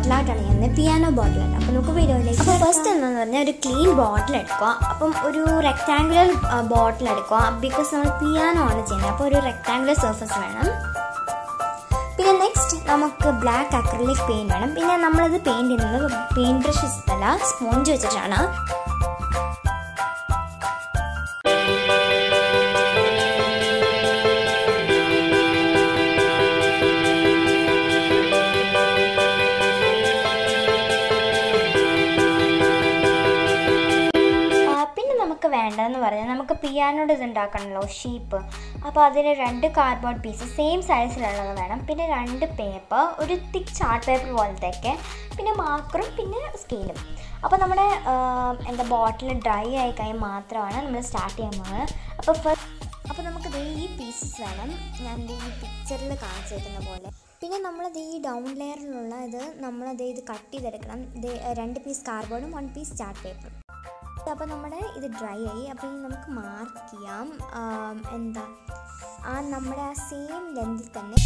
ബോട്ടിൽ ആർട്ടാണ് ചെയ്യുന്നത് piano bottle art അപ്പോൾ നമുക്ക് വീഡിയോയിലേക്ക് അപ്പോൾ ഫസ്റ്റ് എന്താണെന്ന് പറഞ്ഞാൽ ഒരു ക്ലീൻ ബോട്ടിൽ എടുക്കുക അപ്പം ഒരു റെക്ടാങ്കുലർ ബോട്ടിൽ എടുക്കുക ബിക്കോസ് നമ്മൾ പിയാനോ ആണ് ചെയ്യുന്നത് അപ്പോൾ ഒരു റെക്ടാങ്കുലർ സർഫസ് വേണം പിന്നെ നെക്സ്റ്റ് നമുക്ക് ബ്ലാക്ക് അക്രലിക് പെയിൻറ് വേണം പിന്നെ നമ്മളിത് പെയിൻറ് ചെയ്യുന്നത് പെയിൻറ് ബ്രഷ് അല്ല സ്പോഞ്ച് വെച്ചിട്ടാണ് ആ, പിന്നെ നമുക്ക് വേണ്ടതെന്ന് പറഞ്ഞാൽ നമുക്ക് പിയാനോട് ഇത് ഉണ്ടാക്കണമല്ലോ ഷീപ്പ് അപ്പോൾ അതിന് രണ്ട് കാർഡ്ബോർഡ് പീസ് സെയിം സൈസിലുള്ളത് വേണം പിന്നെ രണ്ട് പേപ്പർ ഒരു തിക്ക് ചാർട്ട് പേപ്പർ പോലത്തെയൊക്കെ പിന്നെ മാർക്കറും പിന്നെ സ്കെയിലും അപ്പോൾ നമ്മുടെ ആ, എന്താ ബോട്ടിൽ ഡ്രൈ ആയി കഴിഞ്ഞാൽ മാത്രമാണ് നമ്മൾ സ്റ്റാർട്ട് ചെയ്യാൻ പോകുന്നത് അപ്പോൾ ഫസ്റ്റ് അപ്പോൾ നമുക്ക് ദേ ഈ പീസസ് വേണം ഞാൻ ദേ ഈ പിക്ചറിൽ കാണിച്ചേക്കുന്ന പോലെ പിന്നെ നമ്മളത് ഈ ഡൗൺ ലെയറിലുള്ള ഇത് നമ്മളത് ഇത് കട്ട് ചെയ്തെടുക്കണം ഇത് രണ്ട് പീസ് കാർഡ്ബോർഡും വൺ പീസ് ചാർട്ട് പേപ്പറും അപ്പോൾ നമ്മുടെ ഇത് ഡ്രൈ ആയി അപ്പോൾ ഇനി നമുക്ക് മാർക്ക് ചെയ്യാം ആം, എന്താ ആ നമ്മുടെ ആ സെയിം ലെന്തിൽ തന്നെ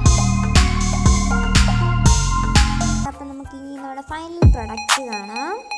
അപ്പം നമുക്ക് ഇനി നമ്മുടെ ഫൈനൽ പ്രൊഡക്റ്റ് കാണാം